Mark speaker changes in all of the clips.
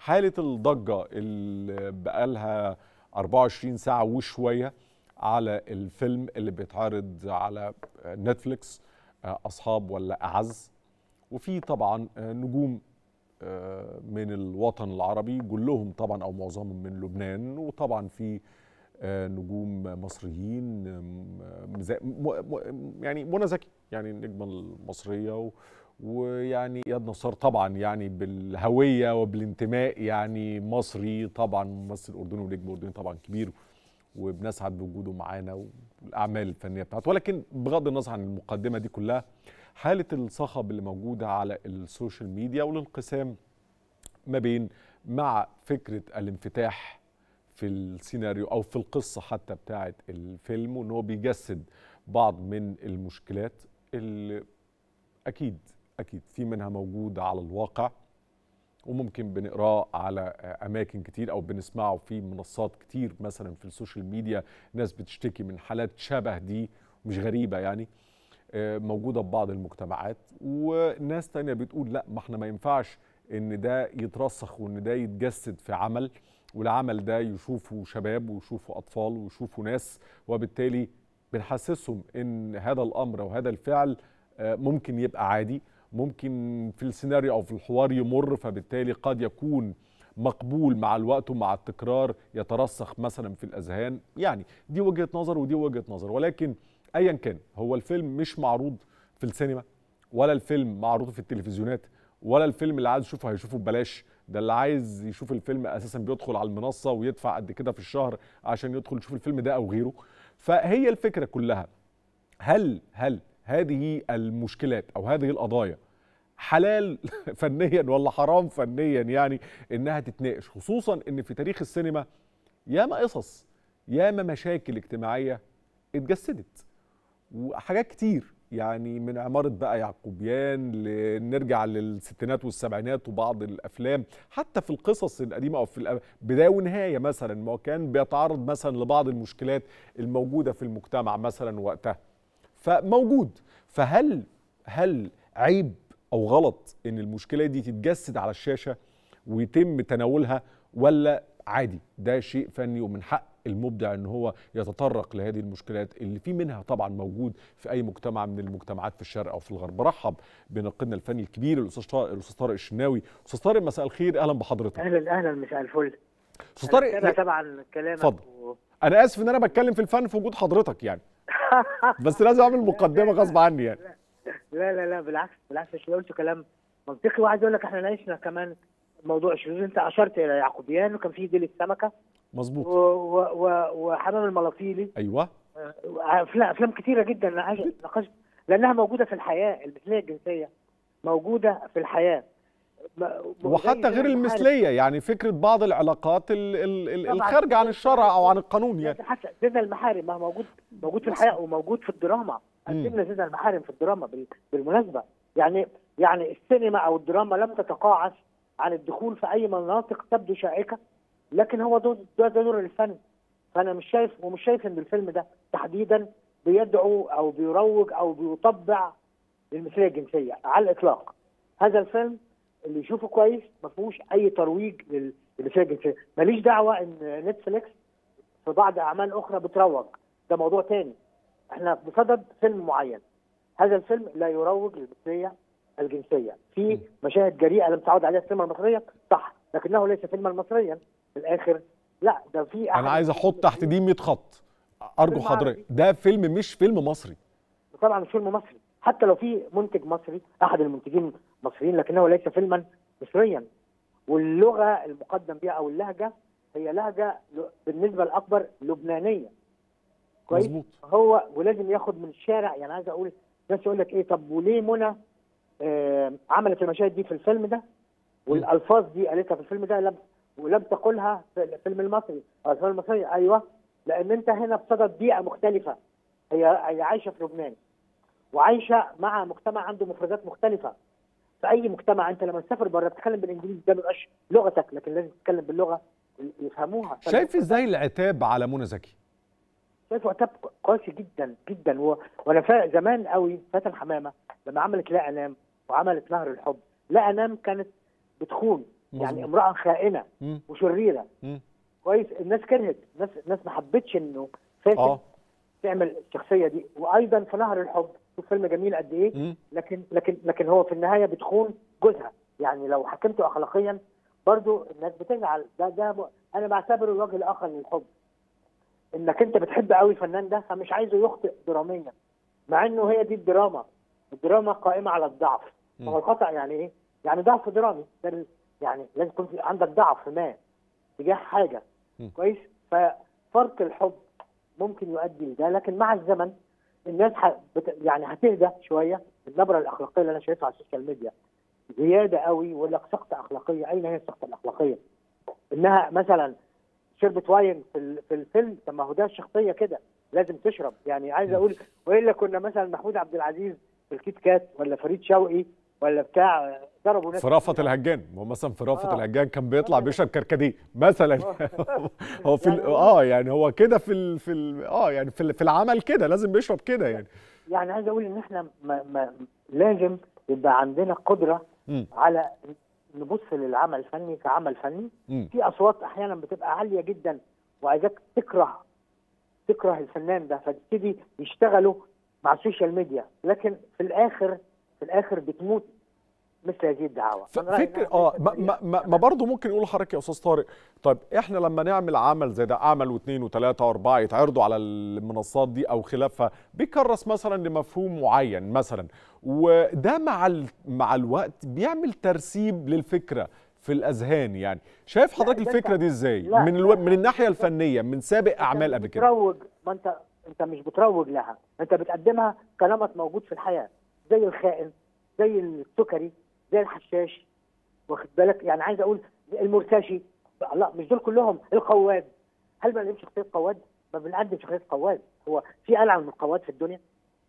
Speaker 1: حاله الضجه اللي بقالها 24 ساعه وشويه على الفيلم اللي بيتعرض على نتفليكس اصحاب ولا اعز وفي طبعا نجوم من الوطن العربي كلهم طبعا او معظمهم من لبنان وطبعا في نجوم مصريين يعني منى زكي يعني النجمه المصريه ويعني اياد نصار طبعا يعني بالهويه وبالانتماء يعني مصري طبعا ممثل اردني ونجم اردني طبعا كبير وبنسعد بوجوده معانا والاعمال الفنيه بتاعته ولكن بغض النظر عن المقدمه دي كلها حاله الصخب اللي موجوده على السوشيال ميديا والانقسام ما بين مع فكره الانفتاح في السيناريو او في القصه حتى بتاعه الفيلم وان هو بيجسد بعض من المشكلات اللي اكيد اكيد في منها موجوده على الواقع وممكن بنقراه على اماكن كتير او بنسمعه في منصات كتير مثلا في السوشيال ميديا ناس بتشتكي من حالات شبه دي مش غريبه يعني موجوده في بعض المجتمعات وناس تانية بتقول لا ما احنا ما ينفعش ان ده يترسخ وان ده يتجسد في عمل والعمل ده يشوفوا شباب ويشوفوا اطفال ويشوفوا ناس وبالتالي بنحسسهم ان هذا الامر وهذا الفعل ممكن يبقى عادي ممكن في السيناريو او في الحوار يمر فبالتالي قد يكون مقبول مع الوقت ومع التكرار يترسخ مثلا في الاذهان يعني دي وجهه نظر ودي وجهه نظر ولكن ايا كان هو الفيلم مش معروض في السينما ولا الفيلم معروض في التلفزيونات ولا الفيلم اللي عايز يشوفه هيشوفه ببلاش ده اللي عايز يشوف الفيلم اساسا بيدخل على المنصه ويدفع قد كده في الشهر عشان يدخل يشوف الفيلم ده او غيره فهي الفكره كلها هل هل هذه المشكلات او هذه القضايا حلال فنيا ولا حرام فنيا يعني انها تتناقش خصوصا ان في تاريخ السينما ياما قصص ياما مشاكل اجتماعيه اتجسدت وحاجات كتير يعني من عمارة بقى يعقوبيان نرجع للستينات والسبعينات وبعض الأفلام حتى في القصص القديمة أو في بداية ونهاية مثلا ما كان بيتعرض مثلا لبعض المشكلات الموجودة في المجتمع مثلا وقتها فموجود فهل هل عيب أو غلط إن المشكلة دي تتجسد على الشاشة ويتم تناولها ولا عادي ده شيء فني ومن حق المبدع ان هو يتطرق لهذه المشكلات اللي في منها طبعا موجود في اي مجتمع من المجتمعات في الشرق او في الغرب برحب بناقدنا الفني الكبير الاستاذ طارق الاستاذ طارق الشناوي استاذ طارق مساء الخير اهلا بحضرتك
Speaker 2: اهلا اهلا مساء الفل
Speaker 1: استاذ طارق
Speaker 2: طبعا كلامك
Speaker 1: اتفضل و... انا اسف ان انا بتكلم في الفن في وجود حضرتك يعني بس لازم اعمل مقدمه غصب عني يعني
Speaker 2: لا لا لا بالعكس بالعكس اللي قلته كلام منطقي وعايز اقول لك احنا ناقشنا كمان موضوع الشذوذ انت اشرت الى يعقوبيان وكان في ديل السمكه
Speaker 1: مظبوط
Speaker 2: وحمام الملافيلي
Speaker 1: ايوه
Speaker 2: افلام افلام كثيره جدا ناقشت لانها موجوده في الحياه المثليه الجنسيه موجوده في الحياه
Speaker 1: وحتى غير المثليه يعني فكره بعض العلاقات الخارجه عن الشرع او عن القانون يعني
Speaker 2: حتى زنا المحارم ما موجود موجود في الحياه وموجود في الدراما قدمنا زنا المحارم في الدراما بالمناسبه يعني يعني السينما او الدراما لم تتقاعس عن الدخول في اي مناطق تبدو شائكه لكن هو ده ده دور الفن فانا مش شايف ومش شايف ان الفيلم ده تحديدا بيدعو او بيروج او بيطبع للمثليه الجنسيه على الاطلاق هذا الفيلم اللي يشوفه كويس ما فيهوش اي ترويج للمثليه الجنسيه ماليش دعوه ان نتفليكس في بعض اعمال اخرى بتروج ده موضوع تاني احنا بصدد فيلم معين هذا الفيلم لا يروج للمثليه الجنسيه في مشاهد جريئه لم تعود عليها السينما المصريه صح لكنه ليس فيلما مصريا في الاخر لا ده في
Speaker 1: انا عايز احط تحت دي 100 خط ارجو حضرتك ده فيلم مش فيلم مصري
Speaker 2: طبعا مش فيلم مصري حتى لو في منتج مصري احد المنتجين مصريين لكنه ليس فيلما مصريا واللغه المقدم بها او اللهجه هي لهجه بالنسبه الاكبر لبنانيه
Speaker 1: كويس مزبوط.
Speaker 2: هو ولازم ياخد من الشارع يعني عايز اقول ناس يقول لك ايه طب وليه منى آه عملت المشاهد دي في الفيلم ده والالفاظ دي قالتها في الفيلم ده لم ولم تقلها في الفيلم المصري او الفيلم المصري ايوه لان انت هنا بصدد بيئه مختلفه هي هي عايشه في لبنان وعايشه مع مجتمع عنده مفردات مختلفه في اي مجتمع انت لما تسافر بره تتكلم بالانجليزي ده ما بيبقاش لغتك لكن لازم تتكلم باللغه يفهموها
Speaker 1: شايف ازاي العتاب على منى زكي؟
Speaker 2: شايف عتاب قاسي جدا جدا و... وانا فا... زمان قوي فاتن حمامه لما عملت لا انام وعملت نهر الحب لا انام كانت بتخون يعني
Speaker 1: مظبوط.
Speaker 2: امراه خائنه
Speaker 1: مم.
Speaker 2: وشريره
Speaker 1: مم.
Speaker 2: كويس الناس كرهت الناس الناس ما حبتش انه فاتن
Speaker 1: اه
Speaker 2: تعمل الشخصيه دي وايضا في نهر الحب شوف فيلم جميل قد ايه
Speaker 1: مم.
Speaker 2: لكن لكن لكن هو في النهايه بتخون جوزها يعني لو حكمته اخلاقيا برضو الناس بتزعل ده ده م- انا بعتبره الوجه الاخر للحب انك انت بتحب قوي الفنان ده فمش عايزه يخطئ دراميا مع انه هي دي الدراما الدراما قائمه على الضعف
Speaker 1: مم.
Speaker 2: هو الخطا يعني ايه؟ يعني ضعف درامي ده ال- يعني لازم يكون في عندك ضعف ما تجاه حاجه
Speaker 1: مم.
Speaker 2: كويس ففرق الحب ممكن يؤدي لده لكن مع الزمن الناس ح... بت... يعني هتهدى شويه النبره الاخلاقيه اللي انا شايفها على السوشيال ميديا زياده قوي ويقول لك سقطه اخلاقيه اين هي السقطه الاخلاقيه؟ انها مثلا شربت واين في ال- في الفيلم طب ما هو ده الشخصيه كده لازم تشرب يعني عايز اقول والا كنا مثلا محمود عبد العزيز في الكيت كات ولا فريد شوقي ولا بتاع ضربوا ناس
Speaker 1: في رأفت الهجان ما هو مثلا في رأفت
Speaker 2: آه.
Speaker 1: الهجان كان بيطلع بيشرب كركديه مثلا هو في ال-
Speaker 2: يعني هو-
Speaker 1: اه يعني هو كده في ال في ال اه يعني في ال- في العمل كده لازم بيشرب كده يعني
Speaker 2: يعني عايز اقول ان احنا ما ما لازم يبقى عندنا قدره
Speaker 1: مم.
Speaker 2: على نبص للعمل الفني كعمل فني
Speaker 1: مم.
Speaker 2: في اصوات احيانا بتبقى عاليه جدا وعايزاك تكره تكره الفنان ده فتبتدي يشتغلوا مع السوشيال ميديا لكن في الاخر في الاخر بتموت مثل هذه الدعاوى
Speaker 1: ف-
Speaker 2: أنا رأيي
Speaker 1: فكر
Speaker 2: إنها
Speaker 1: اه
Speaker 2: ليست
Speaker 1: ما,
Speaker 2: سريعة.
Speaker 1: ما, ما, ما برضه ممكن نقول لحضرتك يا استاذ طارق طيب احنا لما نعمل عمل زي ده عمل واثنين وثلاثه واربعه يتعرضوا على المنصات دي او خلافها بيكرس مثلا لمفهوم معين مثلا وده مع ال... مع الوقت بيعمل ترسيب للفكره في الاذهان يعني شايف حضرتك
Speaker 2: ده أنت-
Speaker 1: الفكره دي ازاي
Speaker 2: لا،
Speaker 1: من الو...
Speaker 2: لا.
Speaker 1: من الناحيه الفنيه من سابق
Speaker 2: أنت
Speaker 1: اعمال
Speaker 2: مش
Speaker 1: قبل كده
Speaker 2: بتروج ما انت انت مش بتروج لها انت بتقدمها كنمط موجود في الحياه زي الخائن زي السكري زي الحشاش واخد بالك يعني عايز اقول المرتشي لا مش دول كلهم القواد هل ما نقدمش شخصيه قواد؟ ما بنقدم شخصيه قواد هو في ألعن من القواد في الدنيا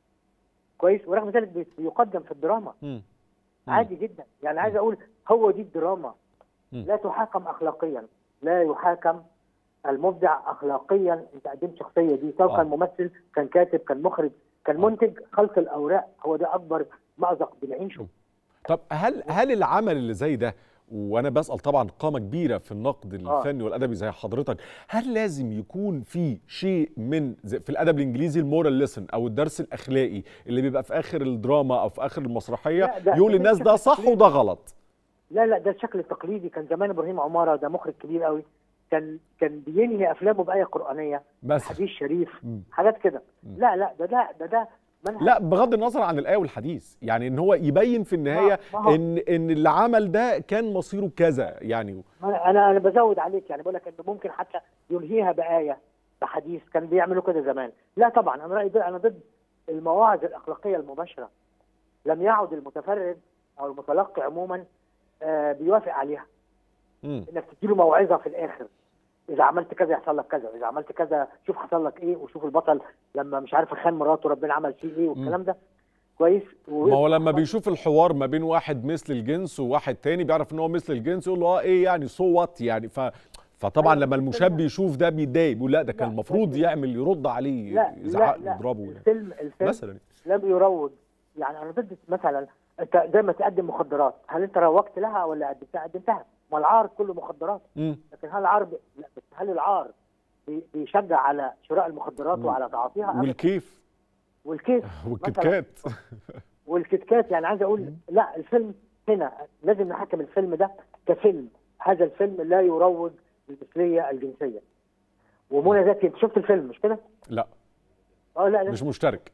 Speaker 2: كويس ورغم ذلك بي- بيقدم في الدراما
Speaker 1: مم. مم.
Speaker 2: عادي جدا يعني عايز اقول هو دي الدراما
Speaker 1: مم.
Speaker 2: لا تحاكم اخلاقيا لا يحاكم المبدع اخلاقيا انت قدمت شخصيه دي سواء
Speaker 1: آه.
Speaker 2: كان ممثل كان كاتب كان مخرج كان منتج خلق الاوراق هو ده اكبر مأزق بنعيشه
Speaker 1: طب هل هل العمل اللي زي ده وانا بسال طبعا قامه كبيره في النقد
Speaker 2: آه.
Speaker 1: الفني والادبي زي حضرتك هل لازم يكون في شيء من زي- في الادب الانجليزي المورال ليسن او الدرس الاخلاقي اللي بيبقى في اخر الدراما او في اخر المسرحيه
Speaker 2: لا، ده-
Speaker 1: يقول
Speaker 2: ده
Speaker 1: للناس ده
Speaker 2: بشكل
Speaker 1: صح
Speaker 2: تقليدي.
Speaker 1: وده غلط
Speaker 2: لا لا ده الشكل التقليدي كان زمان ابراهيم عماره ده مخرج كبير قوي كان كان بينهي افلامه بايه قرانيه
Speaker 1: مثلا
Speaker 2: حديث شريف
Speaker 1: مم.
Speaker 2: حاجات كده
Speaker 1: مم.
Speaker 2: لا لا ده ده ده ده منهج
Speaker 1: لا بغض النظر عن الايه والحديث يعني ان هو يبين في النهايه
Speaker 2: ما هو-
Speaker 1: ان ان اللي عمل ده كان مصيره كذا يعني
Speaker 2: انا انا أنا بزود عليك يعني بقول لك انه ممكن حتى ينهيها بايه بحديث كان بيعملوا كده زمان لا طبعا انا رايي ده انا ضد المواعظ الاخلاقيه المباشره لم يعد المتفرج او المتلقي عموما آه، بيوافق عليها
Speaker 1: مم.
Speaker 2: انك تديله موعظه في الاخر اذا عملت كذا يحصل لك كذا واذا عملت كذا شوف حصل لك ايه وشوف البطل لما مش عارف خان مراته ربنا عمل فيه ايه والكلام ده كويس
Speaker 1: ما هو لما بيشوف الحوار ما بين واحد مثل الجنس وواحد تاني بيعرف ان هو مثل الجنس يقول له اه ايه يعني سو وات يعني ف فطبعا
Speaker 2: أيوة،
Speaker 1: لما المشاب بيشوف ده بيتضايق بيقول لا ده كان
Speaker 2: لا،
Speaker 1: المفروض
Speaker 2: بس-
Speaker 1: يعمل يرد عليه
Speaker 2: لا لا
Speaker 1: يزعق له
Speaker 2: لا
Speaker 1: يضربه يعني.
Speaker 2: الفيلم الفيلم
Speaker 1: مثلا
Speaker 2: لم يروج يعني انا ضد مثلا انت زي ما تقدم مخدرات هل انت روجت لها ولا قدمتها قدمتها ما العار كله مخدرات
Speaker 1: مم.
Speaker 2: لكن هل العار ب... لا بس هل العار بي- بيشجع على شراء المخدرات وعلى تعاطيها أبداً.
Speaker 1: والكيف
Speaker 2: والكيف
Speaker 1: والكيت
Speaker 2: مثلاً.
Speaker 1: كات
Speaker 2: والكتكات يعني عايز اقول لا الفيلم هنا لازم نحكم الفيلم ده كفيلم هذا الفيلم لا يروج للمثليه الجنسيه ومنى زكي انت شفت الفيلم مش كده؟
Speaker 1: لا
Speaker 2: اه لا لا
Speaker 1: مش مشترك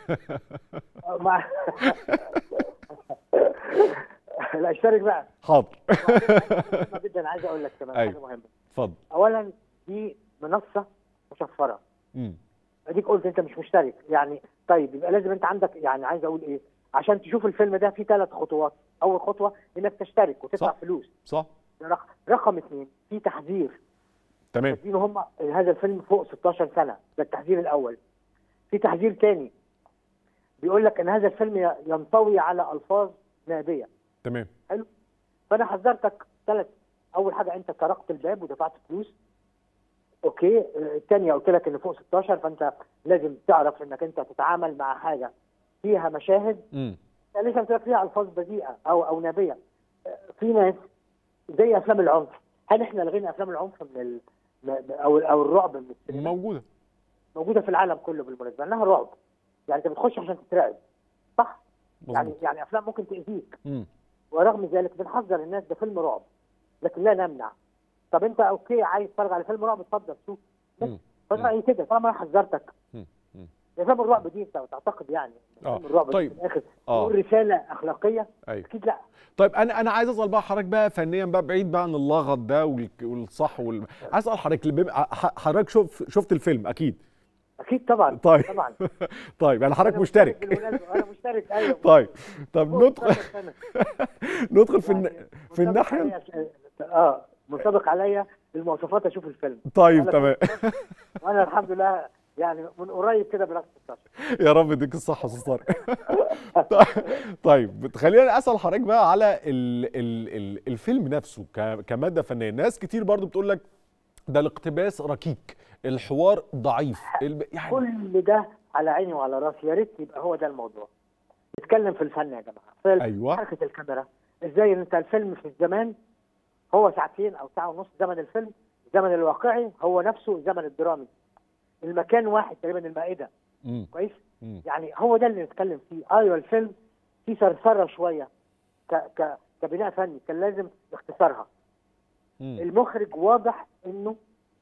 Speaker 2: آه، مع... لا اشترك بقى
Speaker 1: حاضر
Speaker 2: مهمة جدا عايز اقول لك كمان
Speaker 1: أيوة.
Speaker 2: حاجه مهمه
Speaker 1: اتفضل
Speaker 2: اولا دي منصه مشفره
Speaker 1: مم.
Speaker 2: اديك قلت انت مش مشترك يعني طيب يبقى لازم انت عندك يعني عايز اقول ايه عشان تشوف الفيلم ده في ثلاث خطوات اول خطوه انك تشترك وتدفع
Speaker 1: صح.
Speaker 2: فلوس
Speaker 1: صح
Speaker 2: ده رقم رقم اثنين في تحذير
Speaker 1: تمام
Speaker 2: تحذير هم هذا الفيلم فوق 16 سنه ده التحذير الاول في تحذير ثاني بيقول لك ان هذا الفيلم ي- ينطوي على الفاظ نابيه
Speaker 1: تمام
Speaker 2: فانا حذرتك ثلاث اول حاجه انت طرقت الباب ودفعت فلوس اوكي آه، الثانيه قلت لك ان فوق 16 فانت لازم تعرف انك انت تتعامل مع حاجه فيها مشاهد
Speaker 1: مم.
Speaker 2: ثالثا قلت لك فيها الفاظ بذيئه او او نابيه آه، في ناس زي افلام العنف هل احنا لغينا افلام العنف من ال... م- او او الرعب من السينما
Speaker 1: موجوده
Speaker 2: موجوده في العالم كله بالمناسبه انها رعب يعني انت بتخش عشان تترعب صح يعني
Speaker 1: مظبوط
Speaker 2: يعني افلام ممكن تاذيك
Speaker 1: مم.
Speaker 2: ورغم ذلك بنحذر الناس ده فيلم رعب لكن لا نمنع طب انت اوكي عايز تتفرج على فيلم رعب اتفضل شوف بس
Speaker 1: مم.
Speaker 2: فرأيي كده طالما انا حذرتك
Speaker 1: مم. مم.
Speaker 2: افلام الرعب دي انت تعتقد يعني
Speaker 1: آه.
Speaker 2: فيلم الرعب دي
Speaker 1: طيب.
Speaker 2: في الاخر
Speaker 1: آه.
Speaker 2: تقول رساله اخلاقيه
Speaker 1: ايوه
Speaker 2: اكيد لا
Speaker 1: طيب انا انا عايز اسال بقى حضرتك بقى فنيا بقى بعيد بقى عن اللغط ده والك- والصح وال... عايز اسال حضرتك اللي بيبقى- ح- حضرتك شوف شفت الفيلم اكيد
Speaker 2: اكيد طبعا
Speaker 1: طيب.
Speaker 2: طبعا
Speaker 1: طيب يعني حضرتك
Speaker 2: أنا
Speaker 1: مشترك
Speaker 2: بالمناسبة، انا مشترك ايوه
Speaker 1: طيب طب ندخل
Speaker 2: 16 سنة.
Speaker 1: ندخل في الن...
Speaker 2: يعني
Speaker 1: في
Speaker 2: منطبق
Speaker 1: الناحيه
Speaker 2: عليا- اه منطبق عليا المواصفات اشوف الفيلم
Speaker 1: طيب
Speaker 2: أنا
Speaker 1: تمام
Speaker 2: كنت- وانا الحمد لله يعني من قريب كده بلغت 16
Speaker 1: يا رب يديك الصحه يا استاذ طارق طيب خلينا اسال حضرتك بقى على ال... ال... ال... الفيلم نفسه ك... كماده فنيه ناس كتير برضو بتقول لك ده الاقتباس ركيك الحوار ضعيف الب... يعني
Speaker 2: كل ده على عيني وعلى راسي يا ريت يبقى هو ده الموضوع نتكلم في الفن يا جماعه في
Speaker 1: أيوة.
Speaker 2: حركه الكاميرا ازاي انت الفيلم في الزمان هو ساعتين او ساعه ونص زمن الفيلم الزمن الواقعي هو نفسه الزمن الدرامي المكان واحد تقريبا المائده
Speaker 1: مم.
Speaker 2: كويس
Speaker 1: مم.
Speaker 2: يعني هو ده اللي نتكلم فيه ايوه الفيلم فيه ثرثره شويه ك ك كبناء فني كان لازم اختصارها
Speaker 1: مم.
Speaker 2: المخرج واضح انه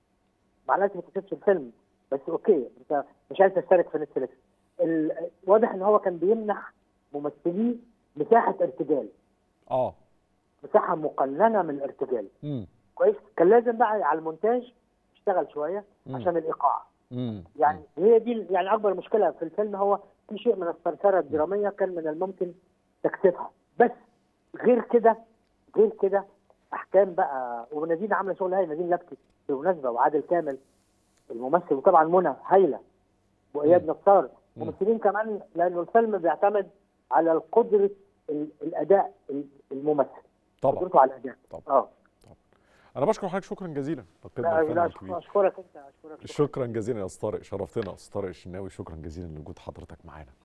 Speaker 2: معلش ما تكتبش الفيلم بس اوكي انت مش عايز تشترك في نتفليكس ال- واضح ان هو كان بيمنح ممثليه مساحه ارتجال
Speaker 1: اه
Speaker 2: مساحه مقننه من الارتجال
Speaker 1: مم.
Speaker 2: كويس كان لازم بقى على المونتاج يشتغل شويه
Speaker 1: مم.
Speaker 2: عشان الايقاع
Speaker 1: مم.
Speaker 2: يعني هي دي يعني اكبر مشكله في الفيلم هو في شيء من الثرثره الدراميه كان من الممكن تكسبها بس غير كده غير كده احكام بقى ونادين عامله شغل هايل نادين لبكي بالمناسبه وعادل كامل الممثل وطبعا منى هايله واياد نصار
Speaker 1: مم.
Speaker 2: ممثلين كمان لانه الفيلم بيعتمد على قدره ال- الاداء ال- الممثل
Speaker 1: طبعا
Speaker 2: قدرته على الاداء
Speaker 1: طبعا.
Speaker 2: اه
Speaker 1: انا بشكر حضرتك شكرا جزيلا القدمه
Speaker 2: لا
Speaker 1: الفنيه
Speaker 2: لا
Speaker 1: الكبيره
Speaker 2: اشكرك انت اشكرك
Speaker 1: شكرا جزيلا يا استاذ طارق شرفتنا يا استاذ طارق الشناوي شكرا جزيلا لوجود حضرتك معانا